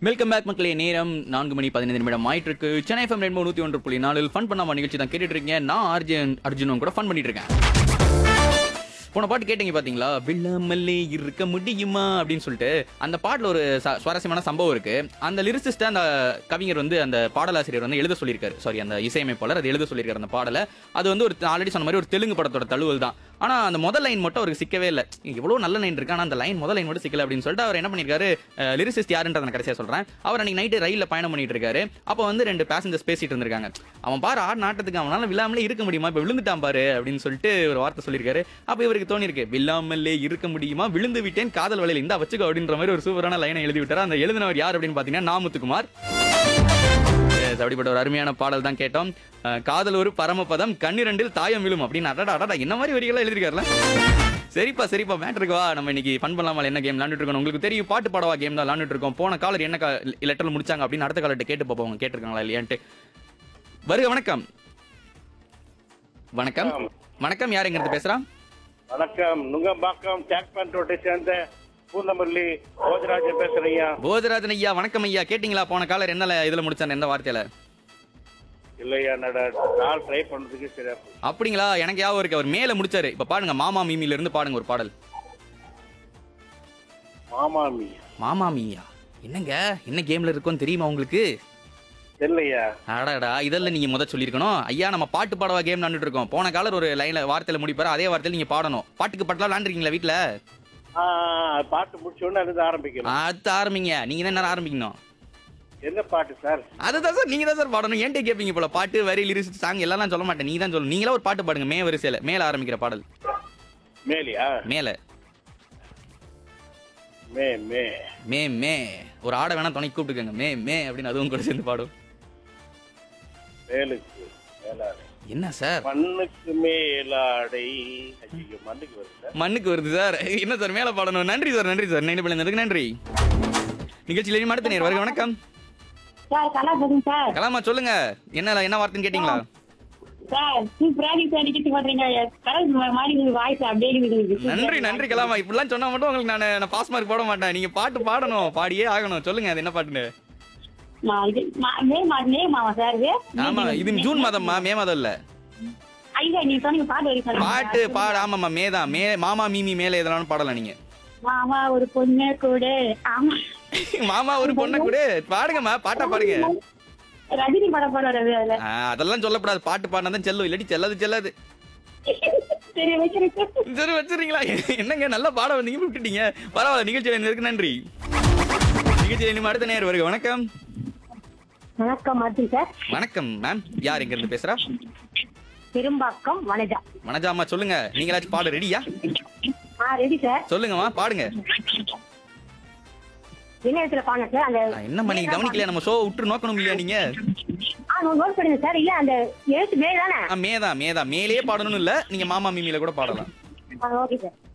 Welcome back மக்களே நேரம் நான்கு மணி பதினைந்து நிமிடம் ஆயிட்டு இருக்கு சென்னை எஃப்எம் ரெண்டு நூத்தி ஒன்று புள்ளி நாலில் ஃபன் பண்ணாம நிகழ்ச்சி தான் கேட்டுட்டு இருக்கீங்க நான் அர்ஜுன் அர்ஜுனும் கூட ஃபன் பண்ணிட்டு இருக்கேன் போன பாட்டு கேட்டீங்க பாத்தீங்களா வில்லாமல்லே இருக்க முடியுமா அப்படின்னு சொல்லிட்டு அந்த பாட்டுல ஒரு ச- சுவாரஸ்யமான சம்பவம் இருக்கு அந்த லிரிசிஸ்ட அந்த கவிஞர் வந்து அந்த பாடலாசிரியர் வந்து எழுத சொல்லியிருக்காரு சாரி அந்த இசையமைப்பாளர் அது எழுத சொல்லியிருக்காரு அந்த பாடலை அது வந்து ஒரு ஆல்ரெடி சொன்ன மாதிரி ஒரு தெலுங்கு படத்தோட தழுவல் தான் ஆனா அந்த முதல் லைன் மட்டும் அவருக்கு சிக்கவே இல்லை எவ்வளவு நல்ல லைன் இருக்கு ஆனா அந்த லைன் முதல் லைன் மட்டும் சிக்கல அப்படின்னு சொல்லிட்டு அவர் என்ன பண்ணிருக்காரு லிரிசிஸ்ட் யாருன்றத நான் கடைசியா சொல்றேன் அவர் அன்னைக்கு நைட்டு ரயில்ல பயணம் பண்ணிட்டு இருக்காரு அப்போ வந்து ரெண்டு பேசஞ்சர்ஸ் பேசிட்டு இருந்திருக்காங்க அவன் பாரு ஆடு நாட்டத்துக்கு அவனால விழாமலே இருக்க முடியுமா இப்ப விழுந்துட்டான் பாரு அப்படின்னு சொல்லிட்டு ஒரு வார்த்தை சொல்லியிருக்காரு அப்ப இவருக்கு தோணி இருக்கு விழாமலே இருக்க முடியுமா விழுந்து விட்டேன் காதல் வலையில் இந்த வச்சுக்கோ அப்படின்ற மாதிரி ஒரு சூப்பரான லைனை எழுதி விட்டாரு அந்த எழுதினவர் யார் அப்படின்னு பாத்தீங்கன்னா நாமுத்துக்குமார் Yes, அப்படிப்பட்ட ஒரு அருமையான பாடல் தான் கேட்டோம் அஹ், காதல் ஒரு பரமபதம் கண்ணிரண்டில் தாயம் விழும் அப்படின்னு அடடா அடடா என்ன மாதிரி வரிகளா எழுதிருக்காருல சரிப்பா சரிப்பா மேட்ருக்கு வா நம்ம இன்னைக்கு ஃபன் பண்ணலாமா என்ன கேம் விளாண்டுட்டு இருக்கோம் உங்களுக்கு தெரியும் பாட்டு பாடவா கேம் தான் விளாண்டுட்டு இருக்கோம் போன காலர் என்ன லெட்டர் முடிச்சாங்க அப்படின்னு அடுத்த காலர்கிட்ட கேட்டு பார்ப்போம் அவங்க கேட்டிருக்காங்களா இல்லையான்ட்டு வருக வணக்கம் வணக்கம் வணக்கம் யார் எங்கிறது பேசுறா வணக்கம் நுங்கம்பாக்கம் சேக்மன் ரோட்டை சேர்ந்த பூந்தமல்லி போஜராஜன் பேசுறீங்க போஜராஜன் ஐயா வணக்கம் ஐயா கேட்டிங்களா போன காலர் என்ன இதுல முடிச்சாங்க எந்த வார்த்தையில இல்லையா நட கால் ட்ரை பண்றதுக்கு சரியா போச்சு. அப்படிங்களா எனக்கு ஞாபகம் இருக்கு அவர் மேல முடிச்சாரு இப்ப பாடுங்க மாமா மீமில இருந்து பாடுங்க ஒரு பாடல் மாமாமி மாமா மீயா என்னங்க என்ன கேம்ல இருக்கோன்னு தெரியுமா உங்களுக்கு இல்லையா அடடா இதெல்லாம் நீங்க முத சொல்லிருக்கணும் ஐயா நம்ம பாட்டு பாடவா கேம் விளாண்டுட்டு இருக்கோம் போன காலர் ஒரு லைன்ல வார்த்தையில முடிப்பாரு அதே வார்த்தையில நீங்க பாடணும் பாட்டுக்கு பாட்டுலாம் விளாண்டுருக்கீங்களா வீட்ல ஆ, ஆ, பாட்டு முடிச்ச உடனே அது ஆரம்பிக்கலாம் அது ஆரம்பிங்க நீங்க தான் என்ன ஆரம்பிக்கணும் என்ன பாட்டு சார் அதுதான் சார் நீங்க தான் சார் பாடணும் ஏன்டே கேப்பீங்க போல பாட்டு வரி லிரிக்ஸ் சாங் எல்லாம் நான் சொல்ல மாட்டேன் நீங்க தான் சொல்லணும் நீங்களா ஒரு பாட்டு பாடுங்க மே வரிசையில மேல ஆரம்பிக்கிற பாடல் மேலியா மேல மே மே மே மே ஒரு ஆடை வேணா துணைக்கு கூப்பிட்டுக்கோங்க மே மே அப்படின்னு அதுவும் கூட சேர்ந்து பாடும் மேலுக்கு மேலாடை என்ன சார் மண்ணுக்கு மேலாடை ஐயோ மண்ணுக்கு வருது சார் மண்ணுக்கு வருது சார் என்ன சார் மேல பாடணும் நன்றி சார் நன்றி சார் நைன் பிள்ளைங்களுக்கு நன்றி நிகழ்ச்சியில் இனி அடுத்த நேர் வருக வணக்கம் சார் கலா சொல்லுங்க சார் கலாமா சொல்லுங்க என்ன என்ன வார்த்தைன்னு கேட்டீங்களா சார் சூப்பரா நீங்க சார் நிகழ்ச்சி பண்றீங்க கடல் மாதிரி உங்க வாய்ஸ் அப்படியே இருக்குது நன்றி நன்றி கலாமா இப்படிலாம் சொன்னா மட்டும் உங்களுக்கு நான் நான் பாஸ் மார்க் போட மாட்டேன் நீங்க பாட்டு பாடணும் பாடியே ஆகணும் சொல்லுங்க அது என்ன பாட்டுன்னு நான் இது மா- மே மாதம் மே மாதம் சார் இது ஆமா இது ஜூன் மாதம்மா மே மாதம் இல்ல ஐயா நீங்க சொன்னீங்க பாட்டு வரைக்கும் சொன்னீங்க. பாட்டு பாடு ஆமாம்மா மே தான் மே மாமா மீமி மேல எதனாலும் பாடலாம் நீங்க மாமா ஒரு பொண்ணு கூட ஆமா மாமா ஒரு பொண்ணை கூட பாடுங்கம்மா பாட்டா பாடுங்க ரஜினி படம் பாடுறாரு அதுல ஆ, அதெல்லாம் சொல்லக்கூடாது பாட்டு பாடினா தான் செல்லும் இல்லாட்டி செல்லாது செல்லாது சரி வைக்கிறேன் சரி வச்சிருக்கீங்களா என்னங்க நல்லா பாட வந்தீங்க விட்டுட்டீங்க பரவாயில்ல நிகழ்ச்சியில் இருக்கு நன்றி நிகழ்ச்சியில் இனிமே அடுத்த நேரம் வருக வணக்கம் வணக்கம் மாத்தி சார் வணக்கம் மேம் யார் எங்க இருந்து பேசுறா பெரும்பாக்கம் வனஜா வனஜாமா சொல்லுங்க நீங்களாச்சும் பாட ரெடியா ஆ ரெடி சார் சொல்லுங்கம்மா பாடுங்க என்ன இடத்துல பாருங்க சார் அந்த ஆ, என்னம்மா நீங்க கவனிக்கலையா நம்ம ஷோ விட்டு நோக்கணும் இல்லையா நீங்க ஆ நோட் பண்ணுங்க சார் இல்ல அந்த எழுத்து மே தானே ஆ, மேதான் மேதான் மேலேயே பாடணும்னு இல்ல நீங்க மாமா மீமில கூட பாடலாம் ஓகே சார்